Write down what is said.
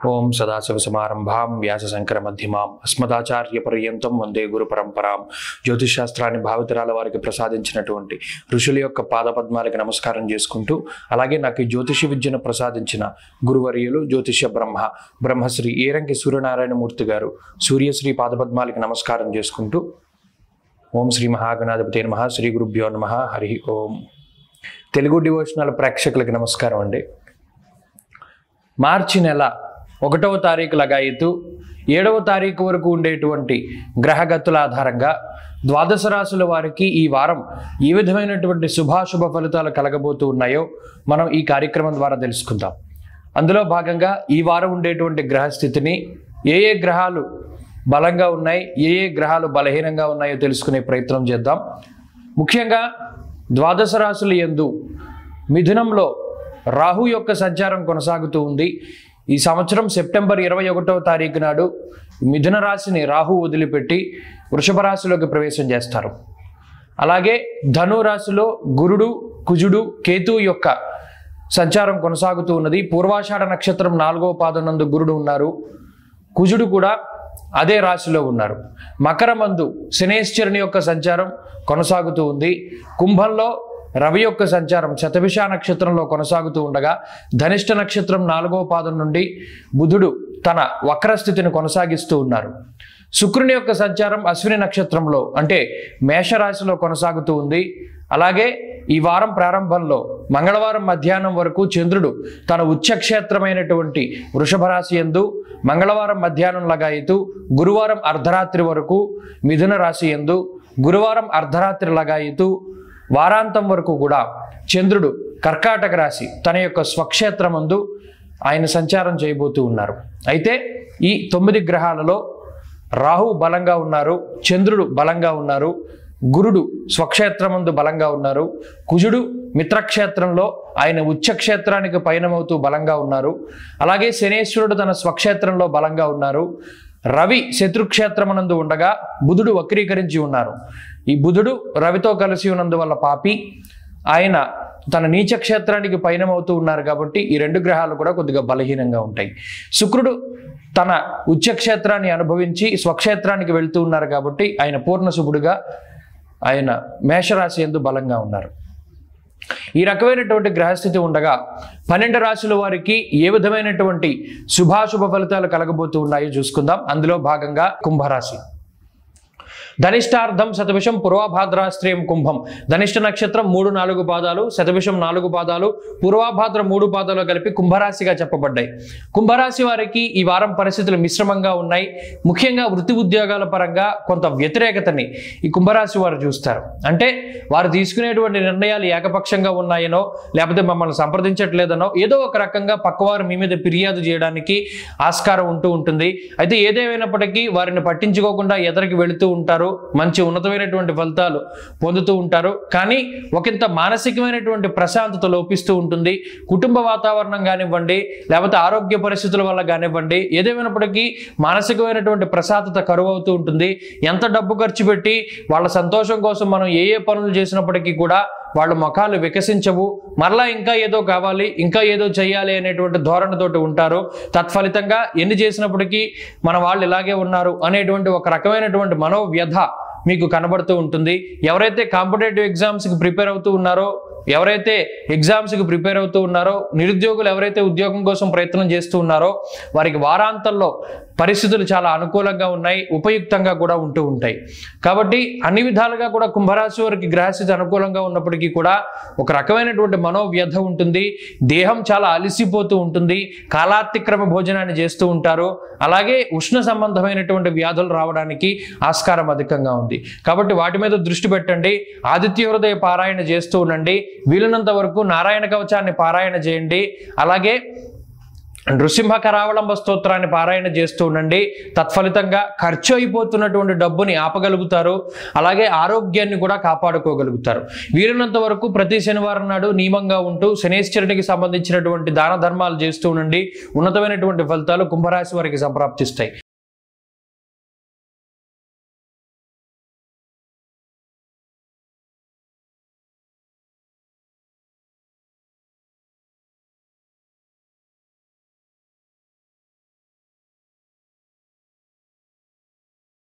ఓం సదాశివసమారంభాం వ్యాసశంకర మధ్యమాం అస్మదాచార్య పర్యంతం వందే గురు పరంపరాం జ్యోతిషాస్త్రాన్ని భావితరాల వారికి ప్రసాదించినటువంటి ఋషుల యొక్క పాదపద్మాలకి నమస్కారం చేసుకుంటూ అలాగే నాకు ఈ జ్యోతిష విద్యను ప్రసాదించిన గురువర్యులు జ్యోతిష బ్రహ్మ బ్రహ్మశ్రీ ఏరంకి సూర్యనారాయణమూర్తి గారు సూర్యశ్రీ పాదపద్మాలకి నమస్కారం చేసుకుంటూ ఓం శ్రీ మహాగణాధిపతి నమ శ్రీ గురుభ్యో నమ హరి ఓం తెలుగు డివోషనల్ ప్రేక్షకులకి నమస్కారం అండి మార్చి నెల ఒకటవ తారీఖు లగాయతు ఏడవ తారీఖు వరకు ఉండేటువంటి గ్రహగతుల ఆధారంగా ద్వాదశ రాశుల వారికి ఈ వారం ఏ విధమైనటువంటి శుభాశుభ ఫలితాలు కలగబోతూ ఉన్నాయో మనం ఈ కార్యక్రమం ద్వారా తెలుసుకుందాం అందులో భాగంగా ఈ వారం ఉండేటువంటి గ్రహస్థితిని ఏ ఏ గ్రహాలు బలంగా ఉన్నాయి ఏ ఏ గ్రహాలు బలహీనంగా ఉన్నాయో తెలుసుకునే ప్రయత్నం చేద్దాం ముఖ్యంగా ద్వాదశ రాశుల యందు మిథునంలో రాహు యొక్క సంచారం కొనసాగుతూ ఉంది ఈ సంవత్సరం సెప్టెంబర్ ఇరవై ఒకటవ తారీఖు నాడు మిథున రాశిని రాహు వదిలిపెట్టి వృషభ రాశిలోకి ప్రవేశం చేస్తారు అలాగే ధను రాశిలో గురుడు కుజుడు కేతు యొక్క సంచారం కొనసాగుతూ ఉన్నది పూర్వాషాఢ నక్షత్రం నాలుగవ పాదం నందు గురుడు ఉన్నారు కుజుడు కూడా అదే రాశిలో ఉన్నారు మకరమందు శనేశ్వరుని యొక్క సంచారం కొనసాగుతూ ఉంది కుంభంలో రవి యొక్క సంచారం శతభిష నక్షత్రంలో కొనసాగుతూ ఉండగా ధనిష్ట నక్షత్రం నాలుగవ పాదం నుండి బుధుడు తన వక్రస్థితిని కొనసాగిస్తూ ఉన్నారు శుక్రుని యొక్క సంచారం అశ్విని నక్షత్రంలో అంటే మేషరాశిలో కొనసాగుతూ ఉంది అలాగే ఈ వారం ప్రారంభంలో మంగళవారం మధ్యాహ్నం వరకు చంద్రుడు తన ఉచ్చక్షేత్రమైనటువంటి వృషభ రాశి ఎందు మంగళవారం మధ్యాహ్నం లగాయితూ గురువారం అర్ధరాత్రి వరకు మిథున రాశి ఎందు గురువారం అర్ధరాత్రి లగాయితూ వారాంతం వరకు కూడా చంద్రుడు కర్కాటక రాశి తన యొక్క స్వక్షేత్రమందు ఆయన సంచారం చేయబోతూ ఉన్నారు అయితే ఈ తొమ్మిది గ్రహాలలో రాహు బలంగా ఉన్నారు చంద్రుడు బలంగా ఉన్నారు గురుడు స్వక్షేత్రమందు బలంగా ఉన్నారు కుజుడు మిత్రక్షేత్రంలో ఆయన ఉచ్చక్షేత్రానికి పయనమవుతూ బలంగా ఉన్నారు అలాగే శనేశ్వరుడు తన స్వక్షేత్రంలో బలంగా ఉన్నారు రవి శత్రుక్షేత్రమునందు ఉండగా బుధుడు వక్రీకరించి ఉన్నారు ఈ బుధుడు రవితో కలిసి ఉన్నందువల్ల పాపి ఆయన తన నీచ క్షేత్రానికి పయనమవుతూ ఉన్నారు కాబట్టి ఈ రెండు గ్రహాలు కూడా కొద్దిగా బలహీనంగా ఉంటాయి శుక్రుడు తన ఉచ్చక్షేత్రాన్ని అనుభవించి స్వక్షేత్రానికి వెళ్తూ ఉన్నారు కాబట్టి ఆయన పూర్ణ శుభుడుగా ఆయన మేషరాశి ఎందు బలంగా ఉన్నారు ఈ రకమైనటువంటి గ్రహస్థితి ఉండగా పన్నెండు రాశుల వారికి ఏ విధమైనటువంటి శుభాశుభ ఫలితాలు కలగబోతూ ఉన్నాయో చూసుకుందాం అందులో భాగంగా కుంభరాశి ధనిష్టార్థం శతభిషం పూర్వభాద్రాశ్రయం కుంభం ధనిష్ట నక్షత్రం మూడు నాలుగు పాదాలు శతభిషం నాలుగు పాదాలు పూర్వభాద్ర మూడు పాదాలు కలిపి కుంభరాశిగా చెప్పబడ్డాయి కుంభరాశి వారికి ఈ వారం పరిస్థితులు మిశ్రమంగా ఉన్నాయి ముఖ్యంగా వృత్తి ఉద్యోగాల పరంగా కొంత వ్యతిరేకతని ఈ కుంభరాశి వారు చూస్తారు అంటే వారు తీసుకునేటువంటి నిర్ణయాలు ఏకపక్షంగా ఉన్నాయనో లేకపోతే మమ్మల్ని సంప్రదించట్లేదనో ఏదో ఒక రకంగా పక్కవారు మీ మీద ఫిర్యాదు చేయడానికి ఆస్కారం ఉంటూ ఉంటుంది అయితే ఏదేమైనప్పటికీ వారిని పట్టించుకోకుండా ఎదరికి వెళుతూ ఉంటారు మంచి ఉన్నతమైనటువంటి ఫలితాలు పొందుతూ ఉంటారు కానీ ఒకంత మానసికమైనటువంటి ప్రశాంతత లోపిస్తూ ఉంటుంది కుటుంబ వాతావరణం కానివ్వండి లేకపోతే ఆరోగ్య పరిస్థితుల వల్ల కానివ్వండి ఏదేమైనప్పటికీ మానసికమైనటువంటి ప్రశాంతత కరువు అవుతూ ఉంటుంది ఎంత డబ్బు ఖర్చు పెట్టి వాళ్ళ సంతోషం కోసం మనం ఏ ఏ పనులు చేసినప్పటికీ కూడా వాళ్ళ ముఖాలు వికసించవు మరలా ఇంకా ఏదో కావాలి ఇంకా ఏదో చేయాలి అనేటువంటి ధోరణితోటి ఉంటారు తత్ఫలితంగా ఎన్ని చేసినప్పటికీ మన వాళ్ళు ఇలాగే ఉన్నారు అనేటువంటి ఒక రకమైనటువంటి మనోవ్యధ మీకు కనబడుతూ ఉంటుంది ఎవరైతే కాంపిటేటివ్ ఎగ్జామ్స్కి ప్రిపేర్ అవుతూ ఉన్నారో ఎవరైతే ఎగ్జామ్స్కి ప్రిపేర్ అవుతూ ఉన్నారో నిరుద్యోగులు ఎవరైతే ఉద్యోగం కోసం ప్రయత్నం చేస్తూ ఉన్నారో వారికి వారాంతంలో పరిస్థితులు చాలా అనుకూలంగా ఉన్నాయి ఉపయుక్తంగా కూడా ఉంటూ ఉంటాయి కాబట్టి అన్ని విధాలుగా కూడా కుంభరాశి వారికి గ్రహస్థితి అనుకూలంగా ఉన్నప్పటికీ కూడా ఒక రకమైనటువంటి మనోవ్యధ ఉంటుంది దేహం చాలా అలసిపోతూ ఉంటుంది కాలాతిక్రమ భోజనాన్ని చేస్తూ ఉంటారు అలాగే ఉష్ణ సంబంధమైనటువంటి వ్యాధులు రావడానికి ఆస్కారం అధికంగా ఉంది కాబట్టి వాటి మీద దృష్టి పెట్టండి ఆదిత్య హృదయ పారాయణ చేస్తూ ఉండండి వీలున్నంత వరకు నారాయణ కవచాన్ని పారాయణ చేయండి అలాగే నృసింహ కరావళంబ స్తోత్రాన్ని పారాయణ చేస్తూ ఉండండి తత్ఫలితంగా ఖర్చు అయిపోతున్నటువంటి డబ్బుని ఆపగలుగుతారు అలాగే ఆరోగ్యాన్ని కూడా కాపాడుకోగలుగుతారు వీరినంత వరకు ప్రతి శనివారం నాడు నియమంగా ఉంటూ శనేశ్వరునికి సంబంధించినటువంటి దాన ధర్మాలు చేస్తూ ఉండండి ఉన్నతమైనటువంటి ఫలితాలు కుంభరాశి వారికి సంప్రాప్తిస్తాయి